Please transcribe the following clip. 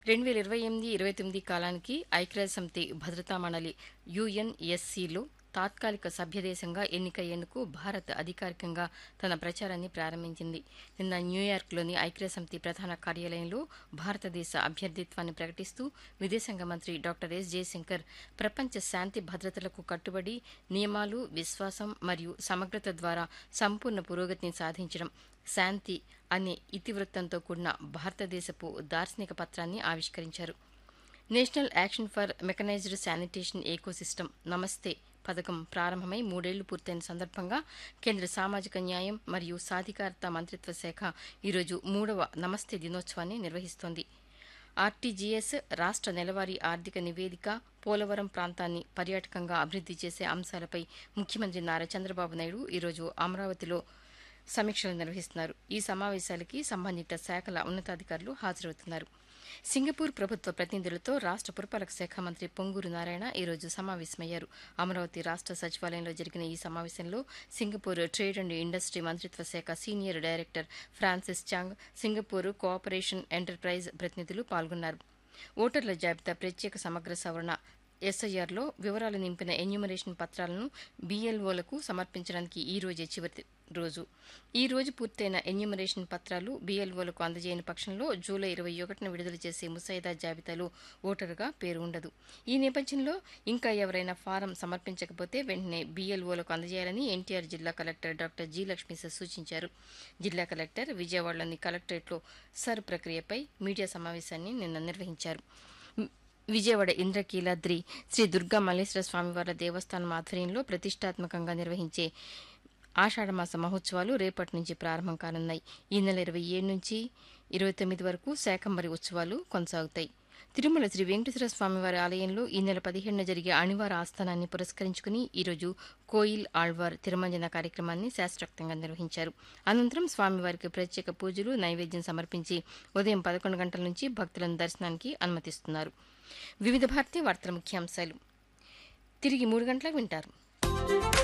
రెండు వేల ఇరవై ఎనిమిది ఇరవై తొమ్మిది కాలానికి ఐక్యరాజ్య సమితి భద్రతా మండలి యుఎన్ఎస్సిలో తాత్కాలిక సభ్యదేశంగా ఎన్నికయ్యేందుకు భారత్ అధికారికంగా తన ప్రచారాన్ని ప్రారంభించింది నిన్న న్యూయార్క్లోని ఐక్యరాజ్య సమితి ప్రధాన కార్యాలయంలో భారతదేశ అభ్యర్థిత్వాన్ని ప్రకటిస్తూ విదేశాంగ మంత్రి డాక్టర్ ఎస్ జయశంకర్ ప్రపంచ శాంతి భద్రతలకు కట్టుబడి నియమాలు విశ్వాసం మరియు సమగ్రత ద్వారా సంపూర్ణ పురోగతిని సాధించడం శాంతి అనే ఇతివృత్తంతో కూడిన భారతదేశపు దార్శనిక పత్రాన్ని ఆవిష్కరించారు national action for mechanised sanitation ecosystem Namaste పథకం ప్రారంభమై మూడేళ్లు పూర్తయిన సందర్భంగా కేంద్ర సామాజిక న్యాయం మరియు సాధికారత మంత్రిత్వ శాఖ ఈరోజు మూడవ నమస్తే దినోత్సవాన్ని నిర్వహిస్తోంది ఆర్టీజీఎస్ రాష్ట్ర నెలవారీ ఆర్థిక నివేదిక పోలవరం ప్రాంతాన్ని పర్యాటకంగా అభివృద్ధి చేసే అంశాలపై ముఖ్యమంత్రి నారా చంద్రబాబు నాయుడు ఈరోజు అమరావతిలో సమీక్షలు నిర్వహిస్తున్నారు ఈ సమావేశాలకి సంబంధిత శాఖల ఉన్నతాధికారులు హాజరవుతున్నారు సింగపూర్ ప్రభుత్వ ప్రతినిధులతో రాష్ట్ర పురపాలక శాఖ మంత్రి పొంగూరు నారాయణ ఈరోజు సమావేశమయ్యారు అమరావతి రాష్ట్ర సచివాలయంలో జరిగిన ఈ సమావేశంలో సింగపూర్ ట్రేడ్ అండ్ ఇండస్ట్రీ మంత్రిత్వ శాఖ senior director Francis Chang Singapore cooperation enterprise ప్రతినిధులు పాల్గొన్నారు ఓటర్ల జాబితా ప్రత్యేక సమగ్ర సవరణ ఎస్ఐఆర్లో వివరాలు నింపిన ఎన్యూమరేషన్ పత్రాలను బీఎల్ఓలకు సమర్పించడానికి ఈ రోజే చివరి రోజు ఈ రోజు పూర్తయిన ఎన్యూమరేషన్ పత్రాలు బీఎల్ఓలకు అందజేయని పక్షంలో జూలై ఇరవై ఒకటిన విడుదల చేసే ముసాయిదా జాబితాలో ఓటరుగా పేరు ఉండదు ఈ నేపథ్యంలో ఇంకా ఎవరైనా ఫారం సమర్పించకపోతే వెంటనే బీఎల్ఓలకు అందజేయాలని ఎన్టీఆర్ జిల్లా కలెక్టర్ డాక్టర్ జి లక్ష్మీస సూచించారు జిల్లా కలెక్టర్ విజయవాడలోని కలెక్టరేట్లో సర్ ప్రక్రియపై మీడియా సమావేశాన్ని నిన్న నిర్వహించారు విజయవాడ ఇంద్రకీలాద్రి శ్రీ దుర్గా మల్లేశ్వర స్వామివార్ల దేవస్థానం ఆధ్వర్యంలో ప్రతిష్టాత్మకంగా నిర్వహించే ఆషాఢమాస మహోత్సవాలు రేపటి నుంచి ప్రారంభం కానున్నాయి ఈ నెల ఇరవై ఏడు నుంచి ఇరవై తొమ్మిది వరకు శాకంబరి ఉత్సవాలు కొనసాగుతాయి తిరుమల శ్రీ వెంకటేశ్వర స్వామివారి ఆలయంలో ఈ నెల పదిహేడున జరిగే అణివార ఆస్థానాన్ని పురస్కరించుకుని ఈరోజు కోయిల్ ఆళ్వార్ తిరుమంజన కార్యక్రమాన్ని శాస్త్రోక్తంగా నిర్వహించారు అనంతరం స్వామివారికి ప్రత్యేక పూజలు నైవేద్యం సమర్పించి ఉదయం పదకొండు గంటల నుంచి భక్తులను దర్శనానికి అనుమతిస్తున్నారు వివిధ భారతీయ వార్తల ముఖ్యాంశాలు తిరిగి మూడు గంటలకు వింటారు